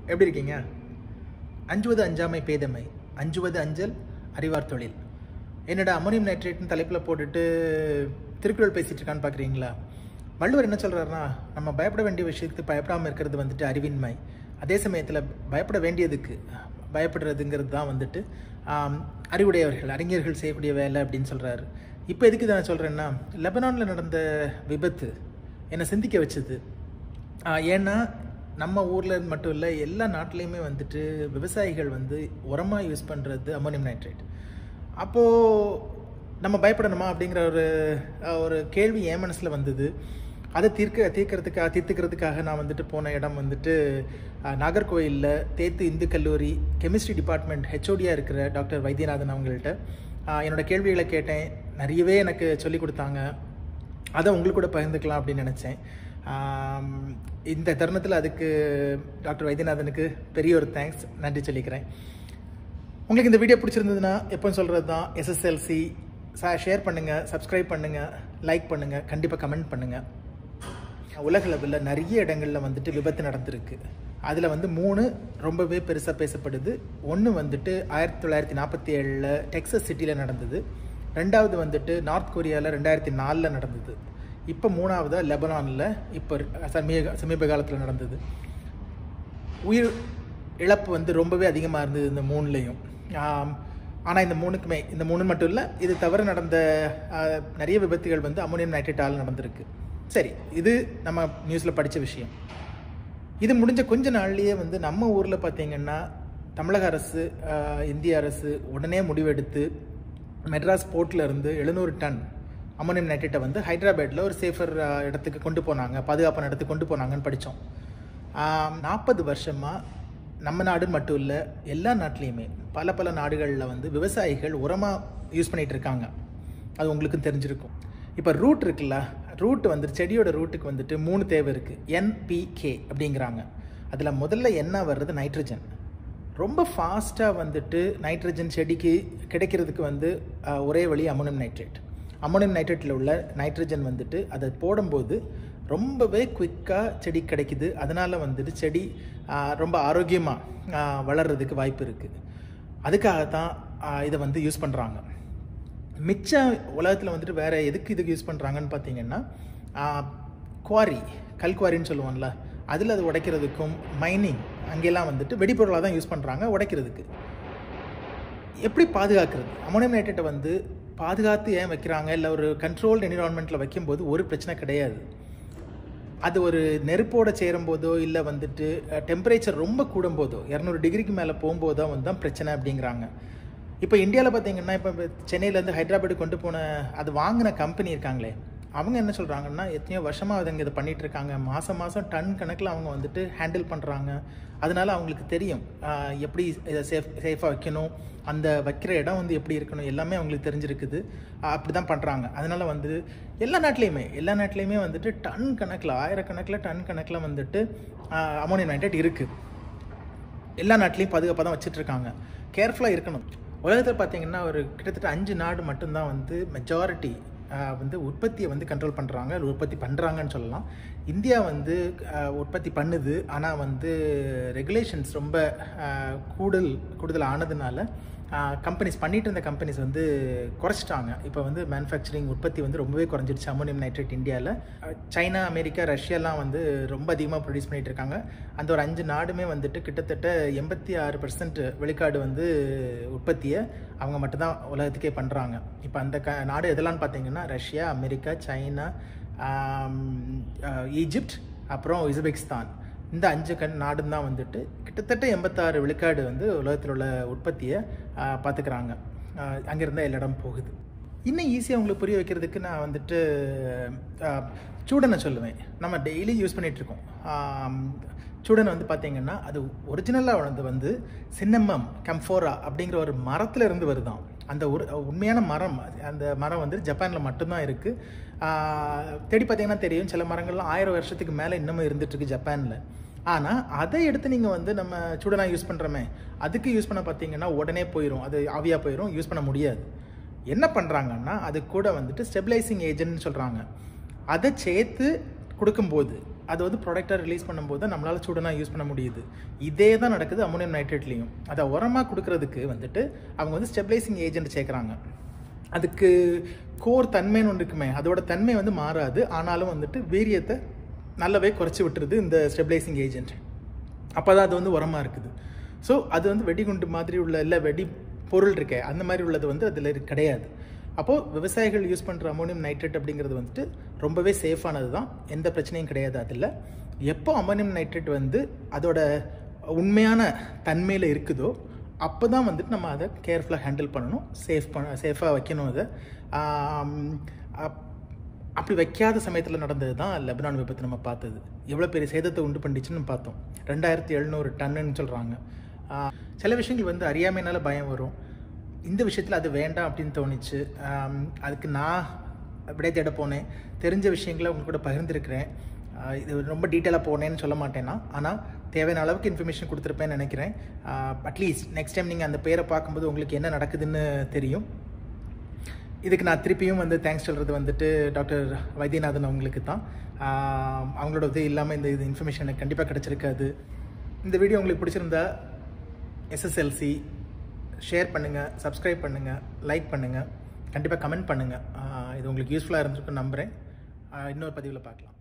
எப்படி இருக்கீங்க அஞ்சுவது அஞ்சாமை பேதமை அஞ்சுவது அஞ்சல் அறிவார் தொழில் என்னோட அமோனியம் நைட்ரேட்னு தலைப்பில் போட்டுட்டு திருக்குறள் பேசிட்டு இருக்கான்னு பார்க்குறீங்களா வள்ளுவர் என்ன சொல்கிறாருன்னா நம்ம பயப்பட வேண்டிய விஷயத்துக்கு பயப்படாமல் இருக்கிறது வந்துட்டு அறிவின்மை அதே சமயத்தில் பயப்பட வேண்டியதுக்கு பயப்படுறதுங்கிறது தான் வந்துட்டு ஆம், அறிவுடையவர்கள் அறிஞர்கள் செய்யக்கூடிய வேலை அப்படின்னு சொல்கிறாரு இப்போ எதுக்கு இதை நான் சொல்கிறேன்னா லெபனானில் நடந்த விபத்து என்னை சிந்திக்க வச்சது ஆஹ் ஏன்னா நம்ம ஊரில் மட்டும் இல்லை எல்லா நாட்டிலையுமே வந்துட்டு விவசாயிகள் வந்து உரமாக யூஸ் பண்ணுறது அமோனியம் நைட்ரேட் அப்போது நம்ம பயப்படணுமா அப்படிங்கிற ஒரு ஆஹ் ஒரு கேள்வி என் மனசில் வந்தது அதை தீர்க்க தீர்க்கறதுக்காக தீர்த்துக்கிறதுக்காக நான் வந்துட்டு போன இடம் வந்துட்டு ஆஹ் நாகர்கோயிலில் தேத்து இந்து கல்லூரி கெமிஸ்ட்ரி டிபார்ட்மெண்ட் ஹெச்ஓடியாக இருக்கிற டாக்டர் வைத்தியநாதன் அவங்கள்ட்ட ஆஹ் என்னோட கேள்விகளை கேட்டேன் நிறையவே எனக்கு சொல்லி கொடுத்தாங்க அதை உங்களுக்கு கூட பகிர்ந்துக்கலாம் அப்படின்னு நினச்சேன் ஆம், இந்த தருணத்தில் அதுக்கு டாக்டர் வைத்தியநாதனுக்கு பெரிய ஒரு தேங்க்ஸ் நன்றி சொல்லிக்கிறேன் உங்களுக்கு இந்த வீடியோ பிடிச்சிருந்ததுன்னா எப்போ சொல்கிறது தான் எஸ்எஸ்எல்சி ஷேர் பண்ணுங்கள் சப்ஸ்கிரைப் பண்ணுங்கள் லைக் பண்ணுங்கள் கண்டிப்பாக கமெண்ட் பண்ணுங்கள் உலக லெவலில் நிறைய இடங்களில் வந்துட்டு விபத்து நடந்திருக்கு அதில் வந்து மூணு ரொம்பவே பெருசாக பேசப்படுது ஒன்று வந்துட்டு ஆயிரத்தி தொள்ளாயிரத்தி நாற்பத்தி ஏழில் டெக்ஸஸ் சிட்டியில் நடந்தது ரெண்டாவது வந்துட்டு நார்த் கொரியாவில் ரெண்டாயிரத்தி நாலில் நடந்தது இப்போ மூணாவதாக லெபனானில் இப்போ சமீப சமீப காலத்தில் நடந்தது உயிர் இழப்பு வந்து ரொம்பவே அதிகமாக இருந்தது இந்த மூணுலேயும் ஆனால் இந்த மூணுக்குமே இந்த மூணு மட்டும் இல்லை இது தவிர நடந்த ஆ, நிறைய விபத்துகள் வந்து அமோனியம் நைட்ரேட்டால் நடந்திருக்கு சரி இது நம்ம நியூஸில் படித்த விஷயம் இது முடிஞ்ச கொஞ்ச நாள்லயே வந்து நம்ம ஊரில் பார்த்தீங்கன்னா தமிழக அரசு ஆ, இந்திய அரசு உடனே முடிவெடுத்து மெட்ராஸ் போர்ட்ல இருந்து எழுநூறு டன் அமோனியம் நைட்ரேட்டை வந்து ஹைதராபாத்தில் ஒரு சேஃபர் இடத்துக்கு கொண்டு போனாங்க பாதுகாப்பான இடத்துக்கு கொண்டு போனாங்கன்னு படித்தோம் நாற்பது வருஷமாக நம்ம நாடு மட்டும் இல்லை எல்லா நாட்டிலையுமே பல பல நாடுகளில் வந்து விவசாயிகள் உரமாக யூஸ் பண்ணிட்டு இருக்காங்க அது உங்களுக்கும் தெரிஞ்சிருக்கும் இப்போ ரூட் இருக்குல்ல ரூட் வந்து செடியோட ரூட்டுக்கு வந்துட்டு மூணு தேவை இருக்குது என்பிகே அப்படிங்கிறாங்க அதில் முதல்ல என்ன வர்றது நைட்ரஜன் ரொம்ப ஃபாஸ்ட்டாக வந்துட்டு நைட்ரஜன் செடிக்கு கிடைக்கிறதுக்கு வந்து ஆஹ், ஒரே வழி அமோனியம் நைட்ரேட் அமோனியம் நைட்ரேட்டில் உள்ள நைட்ரஜன் வந்துட்டு அதை போடும்போது ரொம்பவே குயிக்காக செடி கிடைக்குது அதனால் வந்துட்டு செடி ஆஹ், ரொம்ப ஆரோக்கியமாக வளர்கிறதுக்கு வாய்ப்பு இருக்குது அதுக்காக தான் ஆஹ், இதை வந்து யூஸ் பண்ணுறாங்க மிச்ச உலகத்தில் வந்துட்டு வேற எதுக்கு இதுக்கு யூஸ் பண்ணுறாங்கன்னு பார்த்தீங்கன்னா குவாரி கல்குவாரின்னு சொல்லுவோம்ல அதில் அது உடைக்கிறதுக்கும் மைனிங் அங்கெல்லாம் வந்துட்டு வெடிபொருளாக தான் யூஸ் பண்ணுறாங்க உடைக்கிறதுக்கு எப்படி பாதுகாக்கிறது அமோனியம் நைட்ரேட்டை வந்து பாதுகாத்து ஏன் வைக்கிறாங்க இல்லை ஒரு கண்ட்ரோல்டு என்விரான்மெண்ட்டில் வைக்கும்போது ஒரு பிரச்சனை கிடையாது அது ஒரு நெருப்போட சேரும்போதோ இல்லை வந்துட்டு டெம்பரேச்சர் ரொம்ப கூடும்போதோ இரநூறு டிகிரிக்கு மேலே போகும்போதோ வந்து தான் பிரச்சனை அப்படிங்கிறாங்க இப்போ இந்தியாவில் பார்த்தீங்கன்னா இப்போ சென்னையிலேருந்து ஹைதராபாத் கொண்டு போன அது வாங்கின கம்பெனி இருக்காங்களே அவங்க என்ன சொல்கிறாங்கன்னா எத்தனையோ வருஷமாக அவங்க இதை பண்ணிட்டு இருக்காங்க மாதம் மாதம் டன் கணக்கில் அவங்க வந்துட்டு ஹேண்டில் பண்ணுறாங்க அதனால அவங்களுக்கு தெரியும் ஆஹ் எப்படி இதை சேஃப் சேஃபாக வைக்கணும் அந்த வைக்கிற இடம் வந்து எப்படி இருக்கணும் எல்லாமே அவங்களுக்கு தெரிஞ்சிருக்குது அப்படி தான் பண்ணுறாங்க அதனால வந்து எல்லா நாட்டிலையுமே எல்லா நாட்டிலையுமே வந்துட்டு டன் கணக்கில் ஆயிரக்கணக்கில் டன் கணக்கில் வந்துட்டு அமோனியம் நைட்ரேட் இருக்குது எல்லா நாட்டிலையும் பாதுகாப்பாக தான் வச்சுட்டு இருக்காங்க கேர்ஃபுல்லாக இருக்கணும் உலகத்தில் பார்த்தீங்கன்னா ஒரு கிட்டத்தட்ட அஞ்சு நாடு மட்டும்தான் வந்து மெஜாரிட்டி வந்து உற்பத்தியை வந்து கண்ட்ரோல் பண்ணுறாங்க உற்பத்தி பண்ணுறாங்கன்னு சொல்லலாம் இந்தியா வந்து ஆஹ், உற்பத்தி பண்ணுது ஆனால் வந்து ரெகுலேஷன்ஸ் ரொம்ப ஆஹ், கூடுதல் கூடுதல் ஆனதுனால கம்பெனிஸ் பண்ணிட்டு இருந்த கம்பெனிஸ் வந்து குறைச்சிட்டாங்க இப்போ வந்து மேனுஃபேக்சரிங் உற்பத்தி வந்து ரொம்பவே குறைஞ்சிருச்சு அமோனியம் நைட்ரேட் இந்தியாவில் சைனா அமெரிக்கா ரஷ்யாலாம் வந்து ரொம்ப அதிகமாக ப்ரொடியூஸ் பண்ணிட்டு இருக்காங்க அந்த ஒரு அஞ்சு நாடுமே வந்துட்டு கிட்டத்தட்ட எண்பத்தி ஆறு பர்சன்ட் வெளிக்காடு வந்து உற்பத்தியை அவங்க மட்டும்தான் உலகத்துக்கே பண்ணுறாங்க இப்போ அந்த க நாடு எதெல்லாம் பார்த்தீங்கன்னா ரஷ்யா அமெரிக்கா சைனா ஆம், அஹ், ஈஜிப்ட் அப்புறம் உஸ்பெகிஸ்தான் இந்த அஞ்சு கண் நாடும் தான் வந்துட்டு கிட்டத்தட்ட எண்பத்தாறு விழுக்காடு வந்து உலகத்தில் உள்ள உற்பத்தியை பார்த்துக்கிறாங்க அங்கேருந்தா எல்லா இடம் போகுது இன்னும் ஈஸியாக உங்களுக்கு புரிய வைக்கிறதுக்கு நான் வந்துட்டு ஆஹ், சூடனை சொல்லுவேன் நம்ம டெய்லி யூஸ் பண்ணிகிட்ருக்கோம் சூடன் வந்து பார்த்தீங்கன்னா அது ஒரிஜினலாக வந்து வந்து சின்னம்மம் கம்ஃபோரா அப்படிங்கிற ஒரு மரத்துல இருந்து வருதாம் அந்த ஒரு உண்மையான மரம் அது- அந்த மரம் வந்து ஜப்பானில் மட்டும்தான் இருக்குது தேடி பார்த்தீங்கன்னா தெரியும் சில மரங்கள்லாம் ஆயிரம் வருஷத்துக்கு மேலே இன்னமும் இருந்துகிட்ருக்கு ஜப்பானில் ஆனால் அதை எடுத்து நீங்கள் வந்து நம்ம சூடனாக யூஸ் பண்ணுறோமே அதுக்கு யூஸ் பண்ண பார்த்தீங்கன்னா உடனே போயிடும் அது ஆவியாக போயிடும் யூஸ் பண்ண முடியாது என்ன பண்ணுறாங்கன்னா அது கூட வந்துட்டு ஸ்டெபிளைசிங் ஏஜென்ட்னு சொல்கிறாங்க அதை சேர்த்து கொடுக்கும்போது அதை வந்து ப்ராடக்டாக ரிலீஸ் பண்ணும்போது நம்மளால் சூடனா யூஸ் பண்ண முடியுது இதே தான் நடக்குது அமோனியம் நைட்ரேட்லேயும் அதை உரமாக கொடுக்கறதுக்கு வந்துட்டு அவங்க வந்து ஸ்டெபிளைசிங் ஏஜென்ட் சேர்க்குறாங்க அதுக்கு கோர் தன்மைன்னு ஒன்று இருக்குமே அதோட தன்மை வந்து மாறாது ஆனாலும் வந்துட்டு வீரியத்தை நல்லாவே குறைச்சி விட்டுருது இந்த ஸ்டெபிளைசிங் ஏஜென்ட் அப்போ தான் அது வந்து உரமாக இருக்குது ஸோ அது வந்து வெடிகுண்டு மாதிரி உள்ள இல்லை வெடி பொருள் இருக்கே அந்த மாதிரி உள்ளது வந்து அதில் கிடையாது அப்போது விவசாயிகள் யூஸ் பண்ணுற அமோனியம் நைட்ரேட் அப்படிங்கிறது வந்துட்டு ரொம்பவே சேஃபானது தான் எந்த பிரச்சனையும் கிடையாது அதில் எப்போ அமோனியம் நைட்ரேட் வந்து அதோட உண்மையான தன்மையில் இருக்குதோ அப்போ தான் வந்துட்டு நம்ம அதை கேர்ஃபுல்லாக ஹேண்டில் பண்ணணும் சேஃப் பண்ண சேஃபாக வைக்கணும் அதை ஆம், அப்- அப்படி வைக்காத சமயத்தில் நடந்தது தான் லெபனான் விபத்து நம்ம பார்த்தது எவ்வளோ பெரிய சேதத்தை உண்டு பண்ணிச்சுன்னு நம்ம பார்த்தோம் ரெண்டாயிரத்தி எழுநூறு டன்னுன்னு சொல்கிறாங்க சில விஷயங்கள் வந்து அறியாமைனால பயம் வரும் இந்த விஷயத்தில் அது வேண்டாம் அப்படின்னு தோணுச்சு ஆம், அதுக்கு நான் விடை தேட போனேன் தெரிஞ்ச விஷயங்களை உங்க கூட பகிர்ந்திருக்கிறேன் ஆஹ் இது ரொம்ப டீட்டெயிலாக போனேன்னு சொல்ல மாட்டேன்னா ஆனால் தேவையான அளவுக்கு இன்ஃபர்மேஷன் கொடுத்துருப்பேன்னு நினைக்கிறேன் அட்லீஸ்ட் நெக்ஸ்ட் டைம் நீங்கள் அந்த பேரை பார்க்கும்போது உங்களுக்கு என்ன நடக்குதுன்னு தெரியும் இதுக்கு நான் திருப்பியும் வந்து தேங்க்ஸ் சொல்கிறது வந்துட்டு டாக்டர் வைத்தியநாதன் அவங்களுக்கு தான் ஆஹ் அவங்களோட உதவி இல்லாமல் இந்த இது இன்ஃபர்மேஷன் எனக்கு கண்டிப்பாக கிடச்சிருக்காது இந்த வீடியோ உங்களுக்கு பிடிச்சிருந்தா எஸ்எஸ்எல்சி ஷேர் பண்ணுங்கள் சப்ஸ்கிரைப் பண்ணுங்கள் லைக் பண்ணுங்கள் கண்டிப்பாக கமெண்ட் பண்ணுங்கள் இது உங்களுக்கு யூஸ்ஃபுல்லாக இருந்திருக்குன்னு நம்புகிறேன் ஆஹ் இன்னொரு பதிவில் பார்க்கலாம்